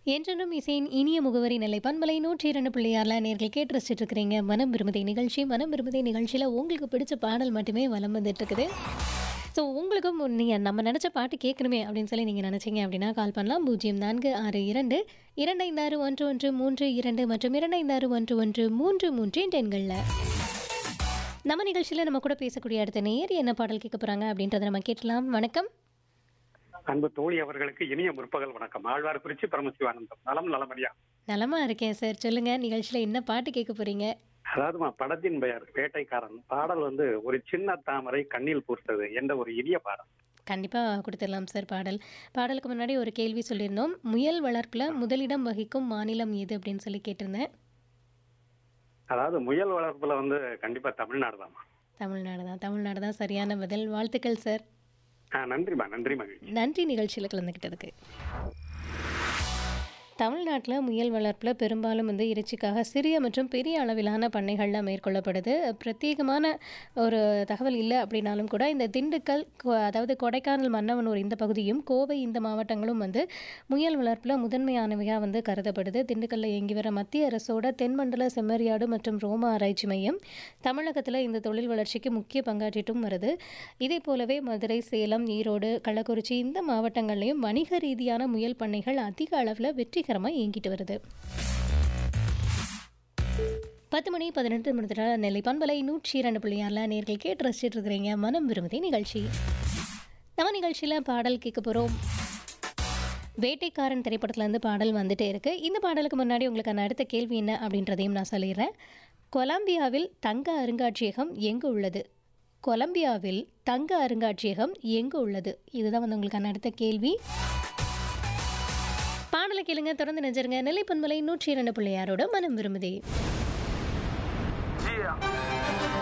என்றென்றும் இசையின் இனிய முகவரி நிலை பண்பலை நூற்றி இரண்டு பிள்ளையாரில் நேர்கள் கேட்டு ரசிச்சுட்டு இருக்கிறீங்க மனம் விரும்புதை நிகழ்ச்சி மனம் விரும்புதை நிகழ்ச்சியில் உங்களுக்கு பிடிச்ச பாடல் மட்டுமே வலம் வந்துட்டு இருக்குது ஸோ உங்களுக்கும் நீங்கள் நம்ம நினச்ச பாட்டு கேட்கணுமே அப்படின்னு சொல்லி நீங்கள் நினச்சிங்க அப்படின்னா கால் பண்ணலாம் பூஜ்ஜியம் நான்கு ஆறு இரண்டு இரண்டு ஐந்து ஆறு ஒன்று ஒன்று மூன்று இரண்டு மற்றும் இரண்டு ஐந்து ஆறு ஒன்று ஒன்று மூன்று மூன்று என்ற எண்களில் நம்ம நிகழ்ச்சியில் நம்ம கூட பேசக்கூடிய அடுத்த நேர் என்ன பாடல் கேட்க போகிறாங்க அப்படின்றத நம்ம கேட்கலாம் வணக்கம் அன்பு தோழி அவர்களுக்கு இனிய முற்பகல் வணக்கம் ஆழ்வார் குறிச்சி பரமசிவானந்தம் நலம் நலமடியா நலமா இருக்கேன் சார் சொல்லுங்க நிகழ்ச்சியில என்ன பாட்டு கேட்க போறீங்க அதாவதுமா படத்தின் பெயர் வேட்டைக்காரன் பாடல் வந்து ஒரு சின்ன தாமரை கண்ணில் பூர்த்தது என்ற ஒரு இனிய பாடல் கண்டிப்பா கொடுத்துடலாம் சார் பாடல் பாடலுக்கு முன்னாடி ஒரு கேள்வி சொல்லியிருந்தோம் முயல் வளர்ப்புல முதலிடம் வகிக்கும் மாநிலம் எது அப்படின்னு சொல்லி கேட்டிருந்தேன் அதாவது முயல் வளர்ப்புல வந்து கண்டிப்பா தமிழ்நாடு தான்மா தமிழ்நாடு தான் தமிழ்நாடு தான் சரியான பதில் வாழ்த்துக்கள் சார் ஆ, நன்றிம்மா நன்றி மகிழ்ச்சி நன்றி நிகழ்ச்சியில் கலந்துக்கிட்டதுக்கு தமிழ்நாட்டில் முயல் வளர்ப்பில் பெரும்பாலும் வந்து இறைச்சிக்காக சிறிய மற்றும் பெரிய அளவிலான பண்ணைகள்லாம் மேற்கொள்ளப்படுது பிரத்யேகமான ஒரு தகவல் இல்லை அப்படின்னாலும் கூட இந்த திண்டுக்கல் கொ- அதாவது கொடைக்கானல் மன்னவனூர் இந்த பகுதியும் கோவை இந்த மாவட்டங்களும் வந்து முயல் வளர்ப்பில் முதன்மையானவையாக வந்து கருதப்படுது திண்டுக்கல்ல இயங்கி வர மத்திய அரசோட தென்மண்டல செம்மறியாடு மற்றும் ரோம ஆராய்ச்சி மையம் தமிழகத்தில் இந்த தொழில் வளர்ச்சிக்கு முக்கிய பங்காற்றிட்டும் வருது இதே போலவே மதுரை சேலம் ஈரோடு கள்ளக்குறிச்சி இந்த மாவட்டங்கள்லையும் வணிக ரீதியான முயல் பண்ணைகள் அதிக அளவில் வெற்றிகரமாக இயங்கிட்டு வருது பத்து மணி பதினெட்டு நிமிடத்துல நெல்லை பண்பலை நூற்றி இரண்டு புள்ளியாரில் நேர்கள் கேட்டு ரசிச்சிட்டு இருக்கிறீங்க மனம் விரும்புதே நிகழ்ச்சி நம்ம நிகழ்ச்சியில் பாடல் கேட்க போகிறோம் வேட்டைக்காரன் திரைப்படத்துலேருந்து பாடல் வந்துட்டே இருக்கு இந்த பாடலுக்கு முன்னாடி உங்களுக்கான அடுத்த கேள்வி என்ன அப்படின்றதையும் நான் சொல்லிடுறேன் கொலம்பியாவில் தங்க அருங்காட்சியகம் எங்கு உள்ளது கொலம்பியாவில் தங்க அருங்காட்சியகம் எங்கு உள்ளது இதுதான் வந்து உங்களுக்கான அடுத்த கேள்வி பாடலை கேளுங்க தொடர்ந்து நெஞ்சிருங்க நெல்லை பண்பலை நூற்றி இரண்டு பிள்ளையாரோட மனம் விரும்புதே Yeah.